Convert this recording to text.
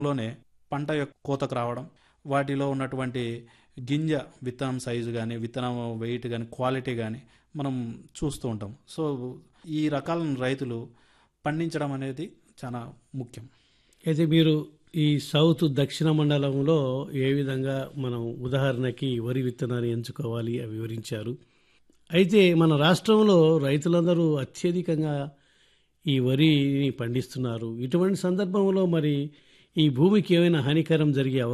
లోనే పంట యొక్క కోతకు రావడం వాటిలో ఉన్నటువంటి గింజ విత్తనం సైజు కానీ విత్తనం వెయిట్ కానీ క్వాలిటీ కానీ మనం చూస్తూ ఉంటాం సో ఈ రకాలను రైతులు పండించడం అనేది చాలా ముఖ్యం అయితే మీరు ఈ సౌత్ దక్షిణ మండలంలో ఏ విధంగా మనం ఉదాహరణకి వరి విత్తనాన్ని ఎంచుకోవాలి అవి వివరించారు అయితే మన రాష్ట్రంలో రైతులందరూ అత్యధికంగా ఈ వరిని పండిస్తున్నారు ఇటువంటి సందర్భంలో మరి ఈ భూమికి ఏమైనా హానికరం జరిగే